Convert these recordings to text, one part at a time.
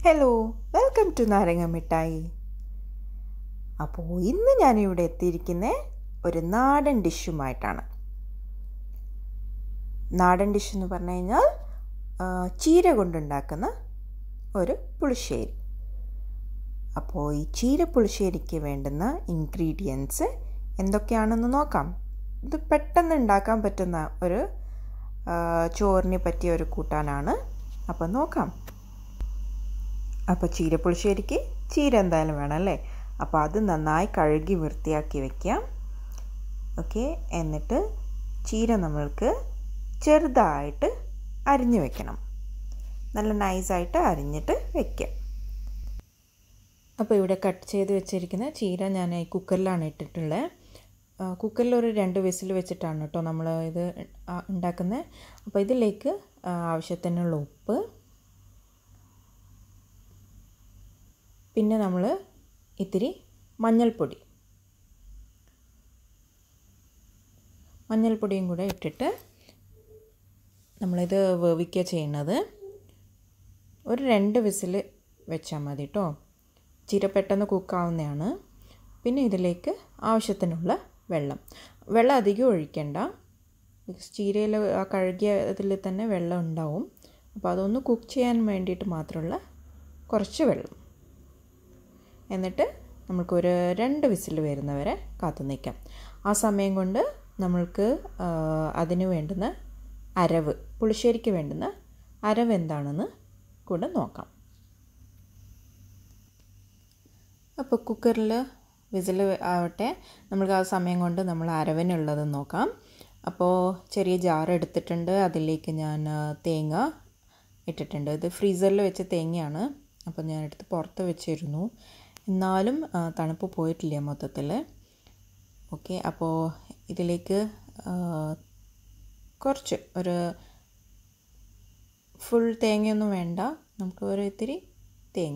hello welcome to നാരങ്ങ മിഠായി അപ്പോൾ ഇന്ന് ഞാനിവിടെ എത്തിയിരിക്കുന്ന ഒരു നാടൻ ഡിഷുമായിട്ടാണ് നാടൻ ഡിഷ് എന്ന് പറഞ്ഞു കഴിഞ്ഞാൽ ആ, ചീര കൊണ്ടുണ്ടാക്കുന്ന ഒരു പുളിശ്ശേരി അപ്പോൾ ഈ ചീര പുളിശ്ശേരിക്ക് വേണ്ടുന്ന ഇൻഗ്രീഡിയൻസ് എന്തൊക്കെയാണെന്ന് നോക്കാം ഇത് പെട്ടെന്ന് ഉണ്ടാക്കാൻ പറ്റുന്ന ഒരു ആ, ചോറിന് പറ്റിയ ഒരു കൂട്ടാനാണ് അപ്പോൾ നോക്കാം അപ്പോൾ ചീരപ്പുളിശ്ശേരിക്ക് ചീര എന്തായാലും വേണം അല്ലേ അപ്പോൾ അത് നന്നായി കഴുകി വൃത്തിയാക്കി വെക്കാം ഓക്കെ എന്നിട്ട് ചീര നമ്മൾക്ക് ചെറുതായിട്ട് അരിഞ്ഞു വെക്കണം നല്ല നൈസായിട്ട് അരിഞ്ഞിട്ട് വെക്കാം അപ്പോൾ ഇവിടെ കട്ട് ചെയ്ത് വെച്ചിരിക്കുന്ന ചീര ഞാൻ ഈ കുക്കറിലാണ് ഇട്ടിട്ടുള്ളത് ആ, കുക്കറിൽ ഒരു രണ്ട് വിസിൽ വെച്ചിട്ടാണ് കേട്ടോ നമ്മൾ ഇത് ഉണ്ടാക്കുന്നത് അപ്പോൾ ഇതിലേക്ക് ആ, ആവശ്യത്തിനുള്ള ഉപ്പ് പിന്നെ നമ്മൾ ഇത്തിരി മഞ്ഞൾപ്പൊടി മഞ്ഞൾപ്പൊടിയും കൂടെ ഇട്ടിട്ട് നമ്മളിത് വേവിക്കുക ചെയ്യുന്നത് ഒരു രണ്ട് വിസിൽ വെച്ചാൽ മതി കേട്ടോ ചീര പെട്ടെന്ന് കുക്കാവുന്നതാണ് പിന്നെ ഇതിലേക്ക് ആവശ്യത്തിനുള്ള വെള്ളം വെള്ളം അധികം ഒഴിക്കണ്ട ബിക്കോസ് ചീരയിൽ ആ കഴുകിയ ഇതിൽ തന്നെ വെള്ളം ഉണ്ടാവും അപ്പോൾ അതൊന്ന് കുക്ക് ചെയ്യാൻ വേണ്ടിയിട്ട് മാത്രമുള്ള കുറച്ച് വെള്ളം എന്നിട്ട് നമുക്കൊരു രണ്ട് വിസിൽ വരുന്നവരെ കാത്തു നിൽക്കാം ആ സമയം കൊണ്ട് നമ്മൾക്ക് ആ, അതിന് വേണ്ടുന്ന അരവ് പുളിശ്ശേരിക്ക് വേണ്ടുന്ന അരവ് എന്താണെന്ന് കൂടെ നോക്കാം അപ്പോൾ കുക്കറിൽ വിസിൽ ആവട്ടെ നമ്മൾക്ക് ആ സമയം കൊണ്ട് നമ്മൾ അരവിനുള്ളത് നോക്കാം അപ്പോൾ ചെറിയ ജാർ എടുത്തിട്ടുണ്ട് അതിലേക്ക് ഞാൻ ആ, തേങ്ങ ഇട്ടിട്ടുണ്ട് ഇത് ഫ്രീസറിൽ വെച്ച തേങ്ങയാണ് അപ്പോൾ ഞാൻ എടുത്ത് പുറത്ത് വെച്ചിരുന്നു എന്നാലും ആ, തണുപ്പ് പോയിട്ടില്ല മൊത്തത്തിൽ ഓക്കെ അപ്പോൾ ഇതിലേക്ക് ആ, കുറച്ച് ഒരു ഫുൾ തേങ്ങയൊന്നും വേണ്ട നമുക്ക് ഒരു ഇത്തിരി തേങ്ങ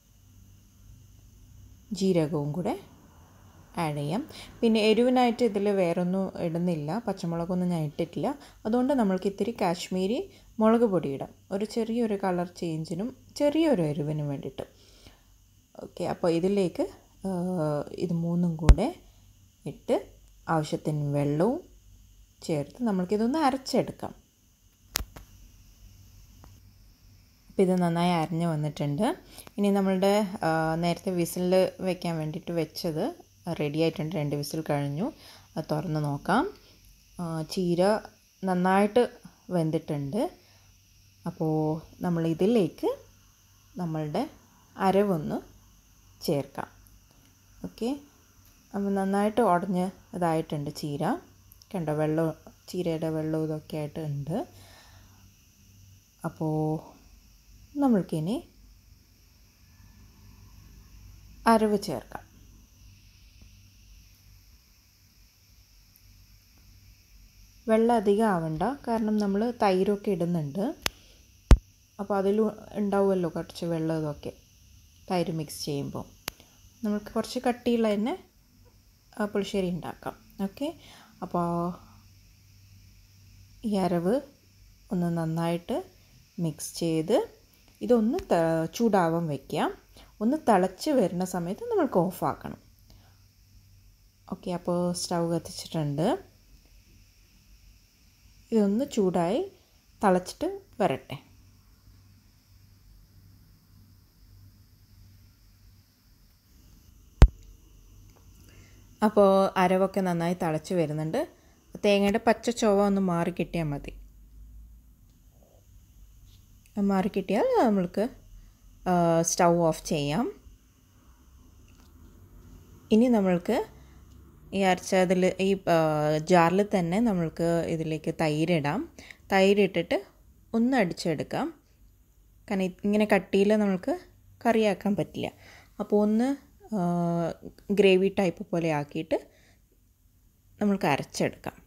ജീരകവും കൂടെ ആഡ് ചെയ്യാം പിന്നെ എരിവിനായിട്ട് ഇതിൽ വേറൊന്നും ഇടുന്നില്ല പച്ചമുളകൊന്നും ഞാൻ ഇട്ടിട്ടില്ല അതുകൊണ്ട് നമ്മൾക്ക് ഇത്തിരി കാശ്മീരി മുളക് പൊടി ഇടാം ഒരു ചെറിയൊരു കളർ ചേഞ്ചിനും ചെറിയൊരു എരിവിനും വേണ്ടിയിട്ട് ഓക്കെ അപ്പോൾ ഇതിലേക്ക് ആ, ഇത് മൂന്നും കൂടെ ഇട്ട് ആവശ്യത്തിന് വെള്ളവും ചേർത്ത് നമ്മൾക്കിതൊന്ന് അരച്ചെടുക്കാം അപ്പോൾ ഇത് നന്നായി അരഞ്ഞ് വന്നിട്ടുണ്ട് ഇനി നമ്മളുടെ ആ, നേരത്തെ വിസിലിൽ വെക്കാൻ വേണ്ടിയിട്ട് വെച്ചത് റെഡി ആയിട്ടുണ്ട് രണ്ട് വിസിൽ കഴിഞ്ഞു അത് തുറന്ന് നോക്കാം ആ, ചീര നന്നായിട്ട് വെന്തിട്ടുണ്ട് അപ്പോൾ നമ്മൾ ഇതിലേക്ക് നമ്മളുടെ അരവൊന്ന് ചേർക്കാം ഓക്കെ അപ്പോൾ നന്നായിട്ട് ഉടഞ്ഞ് ഇതായിട്ടുണ്ട് ചീര കണ്ടോ വെള്ളം ചീരയുടെ വെള്ളം ഇതൊക്കെ ആയിട്ട് ഉണ്ട് അപ്പോൾ നമ്മൾക്കിനി അരവ് ചേർക്കാം വെള്ളം അധികം ആവണ്ട കാരണം നമ്മൾ തൈരൊക്കെ ഇടുന്നുണ്ട് അപ്പോൾ അതിൽ ഉണ്ടാവുമല്ലോ കുറച്ച് വെള്ളം ഇതൊക്കെ തൈര് മിക്സ് ചെയ്യുമ്പോൾ നമുക്ക് കുറച്ച് കട്ടിയുള്ള തന്നെ ആ, പുളിശ്ശേരി ഉണ്ടാക്കാം ഓക്കെ അപ്പോൾ ഈ അരവ് ഒന്ന് നന്നായിട്ട് മിക്സ് ചെയ്ത് ഇതൊന്ന് ത- ചൂടാവാൻ വയ്ക്കാം ഒന്ന് തിളച്ച് വരുന്ന സമയത്ത് നമ്മൾക്ക് ഓഫാക്കണം ഓക്കെ അപ്പോൾ സ്റ്റൗ കത്തിച്ചിട്ടുണ്ട് ഇതൊന്ന് ചൂടായി തിളച്ചിട്ട് വരട്ടെ അപ്പോൾ അരവൊക്കെ നന്നായി തിളച്ച് വരുന്നുണ്ട് തേങ്ങയുടെ പച്ച ചൊവ ഒന്ന് മാറി കിട്ടിയാൽ മതി അത് മാറി കിട്ടിയാൽ നമ്മൾക്ക് സ്റ്റൗ ഓഫ് ചെയ്യാം ഇനി നമ്മൾക്ക് ഈ അരച്ചതിൽ ഈ ജാറിൽ തന്നെ നമ്മൾക്ക് ഇതിലേക്ക് തൈരിടാം തൈരിട്ടിട്ട് ഒന്ന് അടിച്ചെടുക്കാം കാരണം ഇത് ഇങ്ങനെ കട്ടിയിൽ നമ്മൾക്ക് കറിയാക്കാൻ പറ്റില്ല അപ്പോൾ ഒന്ന് ഗ്രേവി ടൈപ്പ് പോലെ ആക്കിയിട്ട് നമ്മൾക്ക് അരച്ചെടുക്കാം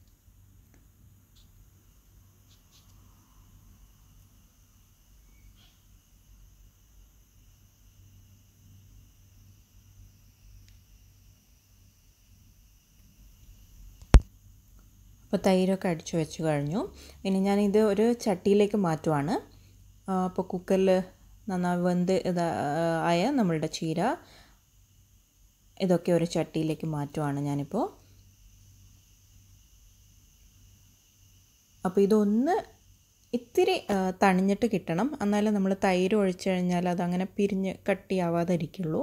അപ്പോൾ തൈരൊക്കെ അടിച്ചു വെച്ച് കഴിഞ്ഞു ഇനി ഞാനിത് ഒരു ചട്ടിയിലേക്ക് മാറ്റുവാണ് അപ്പോൾ കുക്കറിൽ നന്നായി വെന്ത് ഇതാ ആയ നമ്മളുടെ ചീര ഇതൊക്കെ ഒരു ചട്ടിയിലേക്ക് മാറ്റുവാണ് ഞാനിപ്പോൾ അപ്പോൾ ഇതൊന്ന് ഇത്തിരി തണിഞ്ഞിട്ട് കിട്ടണം എന്നാലേ നമ്മൾ തൈര് ഒഴിച്ചു കഴിഞ്ഞാൽ അതങ്ങനെ പിരിഞ്ഞ് കട്ടിയാവാതെ ഇരിക്കുള്ളൂ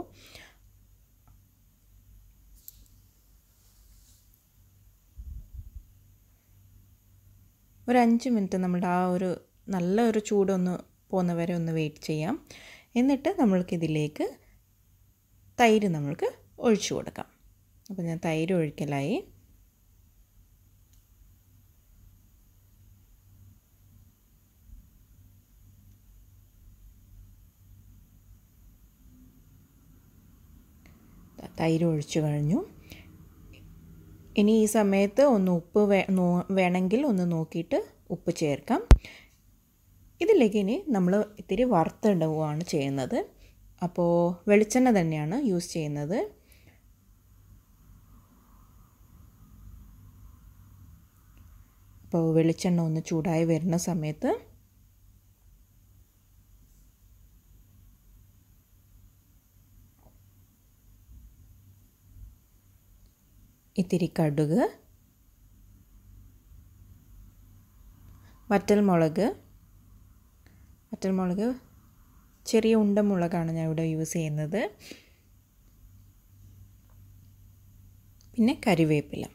ഒരു അഞ്ച് മിനിറ്റ് നമ്മുടെ ആ ഒരു നല്ല ഒരു ചൂടൊന്ന് പോകുന്നവരെ ഒന്ന് വെയിറ്റ് ചെയ്യാം എന്നിട്ട് നമ്മൾക്കിതിലേക്ക് തൈര് നമ്മൾക്ക് ഒഴിച്ചു കൊടുക്കാം അപ്പോൾ ഞാൻ തൈര് ഒഴിക്കലായി തൈര് ഒഴിച്ചു കഴിഞ്ഞു ഇനി ഈ സമയത്ത് ഒന്ന് ഉപ്പ് വേ വേണമെങ്കിൽ ഒന്ന് നോക്കിയിട്ട് ഉപ്പ് ചേർക്കാം ഇതിലേക്ക് ഇനി നമ്മൾ ഇത്തിരി വറുത്തിടുകയാണ് ചെയ്യുന്നത് അപ്പോൾ വെളിച്ചെണ്ണ തന്നെയാണ് യൂസ് ചെയ്യുന്നത് അപ്പോൾ വെളിച്ചെണ്ണ ഒന്ന് ചൂടായി വരുന്ന സമയത്ത് ഇത്തിരി കടുക് വറ്റൽമുളക് വറ്റൽമുളക് ചെറിയ ഉണ്ടമുളകാണ് ഞാൻ ഇവിടെ യൂസ് ചെയ്യുന്നത് പിന്നെ കരിവേപ്പില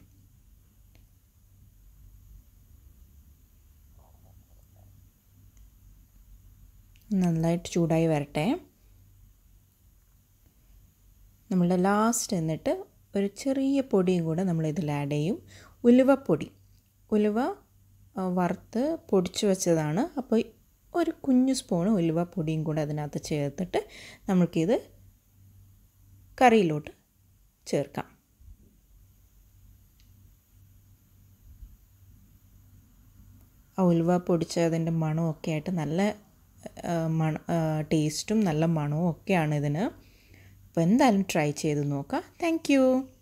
നന്നായിട്ട് ചൂടായി വരട്ടെ നമ്മളുടെ ലാസ്റ്റ് എന്നിട്ട് ഒരു ചെറിയ പൊടിയും കൂടെ നമ്മൾ ഇതിൽ ആഡ് ചെയ്യും ഉലുവപ്പൊടി ഉലുവ വറുത്ത് പൊടിച്ചു വെച്ചതാണ് അപ്പോൾ ഒരു കുഞ്ഞു സ്പൂൺ ഉലുവ പൊടിയും കൂടെ അതിനകത്ത് ചേർത്തിട്ട് നമുക്കിത് കറിയിലോട്ട് ചേർക്കാം ആ ഉലുവ പൊടിച്ചതിൻ്റെ മണമൊക്കെ ആയിട്ട് നല്ല മണ ടേസ്റ്റും നല്ല മണവും ഒക്കെയാണ് ഇതിന് അപ്പോൾ എന്തായാലും ട്രൈ ചെയ്ത് നോക്കാം താങ്ക്